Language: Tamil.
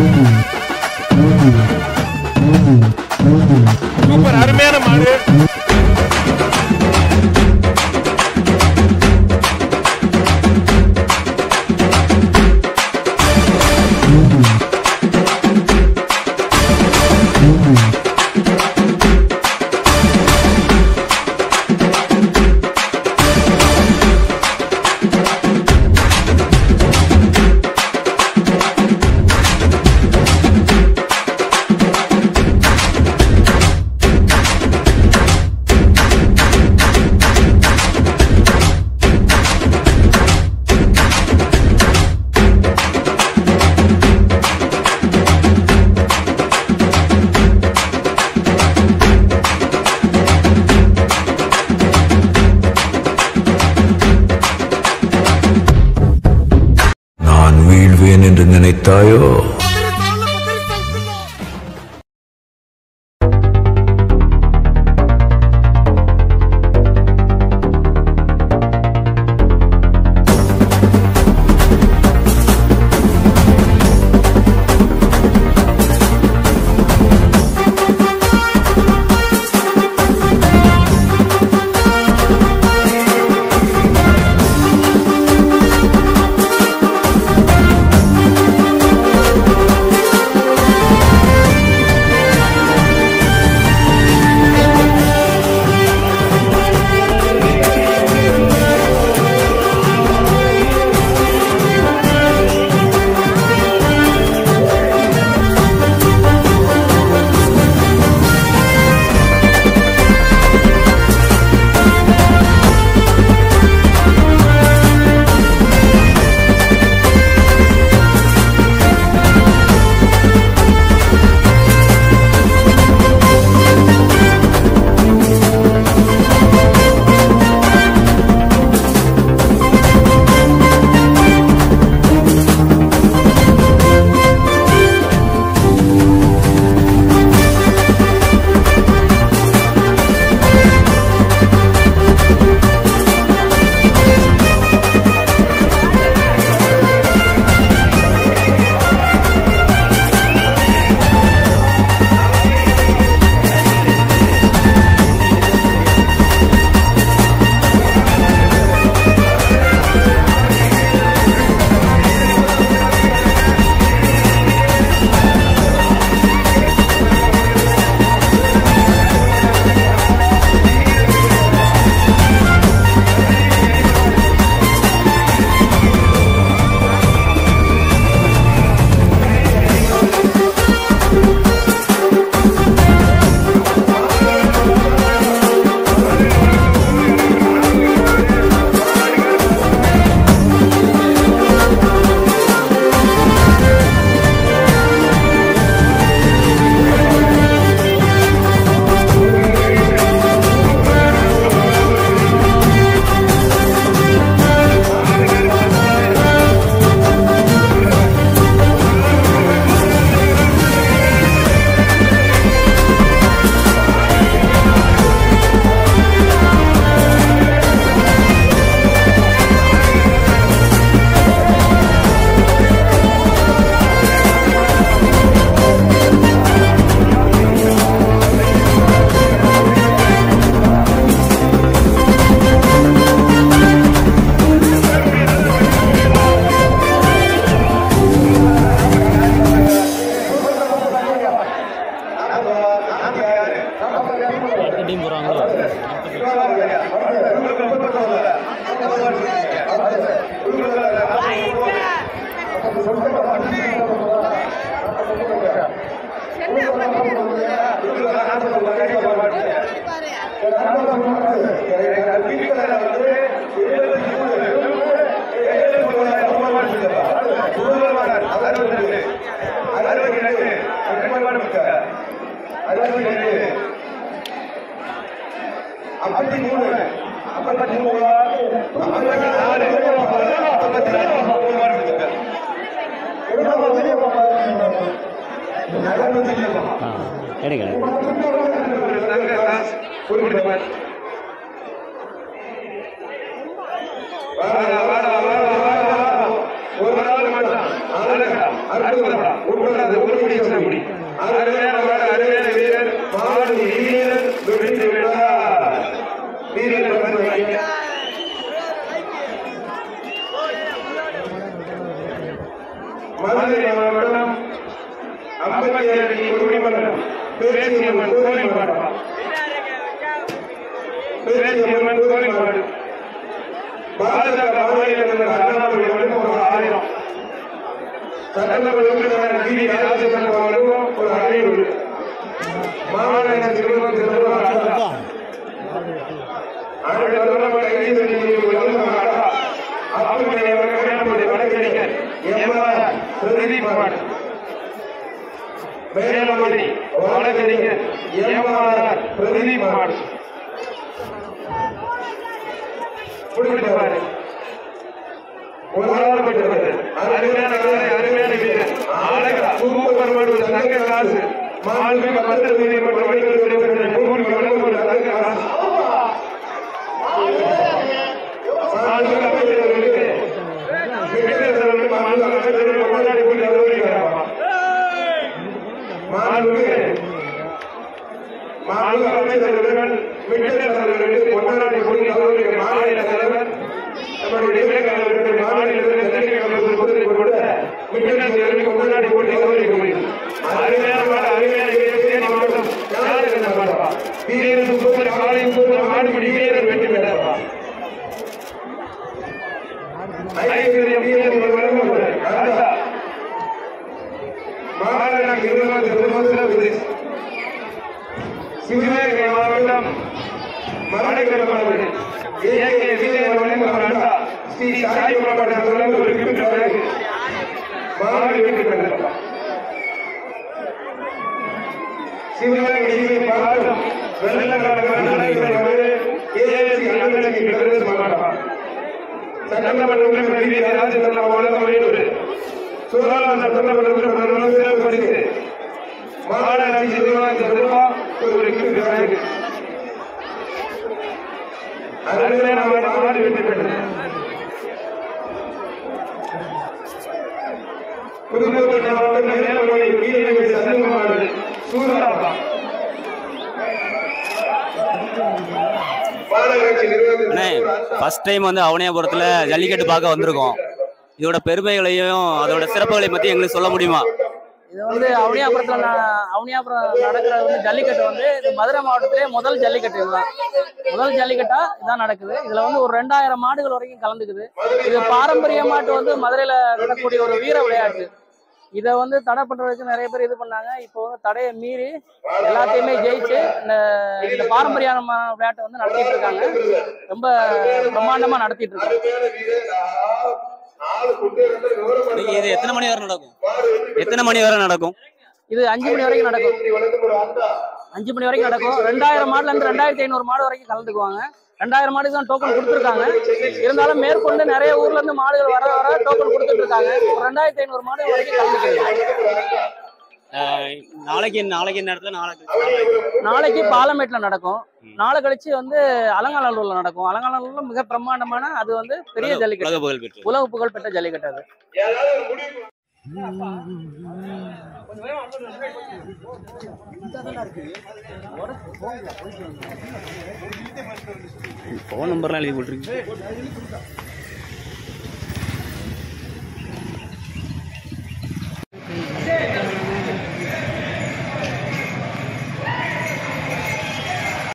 சூப்பர் அருமையான மாடு நான் வீழ்வேன் என்று நினைத்தாயோ டீம் போகிறாங்களோ ஐம்பத்தி மூணு ஐம்பத்தி மூணு ஐம்பத்தி நாலு ஐம்பத்தி நாலு மூணு மாடு கொடுத்துருக்காரு ஆ கிடைக்கல வாடா, வாடா, வாடா, வாடா, வாடா. ஒரு நாள் மட்டும். அழகுடா, அற்புதம்டா. உள்ளது உருப்படி சாமி அருமையான மாடு அருமையான வீரர் மாடு வீரர் வெற்றி பெற்றார் வீரர் வந்து வைக்க மதுரை மாவட்டம் அம்பத்தேரி குடிமன்றம் பேச்சியம்மன் கோவில் மாடா பேச்சியம்மன் கோவில் மாடு பாரத மாநிலத்தில் அண்ணாமலை வழங்கும் ஒரு ஆயிரம் சட்டமன்ற உறுப்பினர் டி வி ராஜேந்திரன் வழங்கும் ஒரு ஐநூறு மாநில திருமணம் திருமணம் அடுத்த வருடம் கைது செய்யும் வழங்கும் ஆடா அப்படி வழக்கறிஞர் வழக்கறிஞர் எம்ஆர் பிரதீப் மாடு வேலமணி வழக்கறிஞர் எம்ஆர் பிரதீப் மாடு புடிக்கிட்டு பாரு ஒரு ஆள் பெற்றது அருமையான காலை அருமையான வீரர் அழகா சூப்பர் மாடு ஒரு தங்க காசு மாண்புமிகு பத்திர வீதி மற்றும் வணிகர் துறை நூறு வழங்கும் ஒரு தங்க காசு மாண்புமிகு அமைச்சர்களுக்கு வெற்றியாளர்களுக்கு மாண்புமிகு அமைச்சர்களுக்கு கொண்டாடி கொண்டு கௌரவிக்கிறார் மாண்புமிகு மாநில அமைச்சர்கள் வெற்றியாளர்களுக்கு கொண்டாடி கொண்டு கௌரவிக்கிற மாநில தலைவர் நம்முடைய இளைஞர்களுக்கு மாநிலத்தில் தெரிவிக்கப்பட்ட பொறுத்து கொண்ட வெற்றியாளர்களுக்கு கொண்டாடி கொண்டு கௌரவிக்க முடியும் அருமையான மாடு அருமையான வீரர் தேனி மாவட்டம் யாருக்கு பாடவா வீரர் சூப்பர் காலையும் சூப்பர் மாடுபிடி வீரர் வெற்றி பெற்றவா ஐஸ்வர்யம் வீரர் வழங்கப்படுற ராஜா மாநகர நிர்வாக திருமண பிரதேசம் சிவகங்கை மாவட்டம் மரணிக்கல் மாவட்டம் ஏகே வீரர் வழங்கும் அண்டா ஸ்ரீ சாய் புறப்பட்ட தொடர்ந்து ஒரு கிஃப்ட் பிறகு மாடு வெற்றி பெற்றார் சிவகங்கை மாவட்டம் வெள்ளக்கார நடைபெறுவது ஏஎஸ்சி அண்ணனுக்கு பிரதேச மாவட்டம் சட்டமன்ற உறுப்பினர் வி. ராஜேந்திரன் வழங்கும் ஐநூறு சுகாதார சட்டமன்ற உறுப்பினர் சிறப்பு பரிசு மாநகராட்சி நிர்வாக ரூபா ஒரு கிஃப்ட் பேக் அருமையான மாடு மாடு வெற்றி பெற்றது புதுக்கோட்டை மாவட்டம் மேலமலை வீரர்கள் சதுங்க மாடு சூரலாப்பா மாநகராட்சி அண்ணே நிர்வாகத்தில் ஃபர்ஸ்ட் டைம் வந்து அவனியாபுரத்தில் ஜல்லிக்கட்டு பார்க்க வந்திருக்கோம் இதோட பெருமைகளையும் அதோட சிறப்புகளையும் பற்றி எங்களுக்கு சொல்ல முடியுமா இது வந்து அவனியாபுரத்தில் ந- அவனியாபுரம் நடக்கிற வந்து ஜல்லிக்கட்டு வந்து இது மதுரை மாவட்டத்திலே முதல் ஜல்லிக்கட்டு இதுதான் முதல் ஜல்லிக்கட்டா இதான் நடக்குது இதுல வந்து ஒரு ரெண்டாயிரம் மாடுகள் வரைக்கும் கலந்துக்குது இது பாரம்பரியமாட்டு வந்து மதுரையில நடக்கக்கூடிய ஒரு வீர விளையாட்டு இதை வந்து தடை பண்றதுக்கு நிறைய பேர் இது பண்ணாங்க இப்போ வந்து தடையை மீறி எல்லாத்தையுமே ஜெயிச்சு இந்த இந்த பாரம்பரியமான விளையாட்டை வந்து நடத்திட்டு இருக்காங்க ரொம்ப பிரம்மாண்டமா நடத்திட்டு இருக்காங்க அருமையான வீரர் ஆ, நாலு குட்டை இருந்து விவரம் இன்னைக்கு இது எத்தனை மணி வரை நடக்கும் எத்தனை மணி வரை நடக்கும் இது அஞ்சு மணி வரைக்கும் நடக்கும் வழங்கும் ஒரு அண்டா அஞ்சு மணி வரைக்கும் நடக்கும் ரெண்டாயிரம் மாடுல இருந்து ரெண்டாயிரத்தி ஐநூறு மாடு வரைக்கும் கலந்துக்குவாங்க ரெண்டாயிரம் மாடுக்கு தான் டோக்கன் கொடுத்துருக்காங்க இருந்தாலும் மேற்கொண்டு நிறைய ஊர்ல இருந்து மாடுகள் வர வர டோக்கன் கொடுத்துட்டு இருக்காங்க ஒரு ரெண்டாயிரத்தி ஐநூறு மாடு வரைக்கும் கலந்துக்குது அஹ் நாளைக்கு நாளைக்கு என்ன இடத்துல நாளைக்கு நாளைக்கு பாலமேட்ல நடக்கும் நாளை கழிச்சு வந்து அலங்காநல்லூர்ல நடக்கும் அலங்காநல்லூர்ல மிக பிரம்மாண்டமான அது வந்து பெரிய உலக ஜல்லிக்கட்டு புகழ் பெற்று உலக புகழ் பெற்ற ஜல்லிக்கட்டு அது ஏதாவது ஒரு முடிவு ஃபோன் நம்பர்லாம் எழுதி போட்டிருக்கு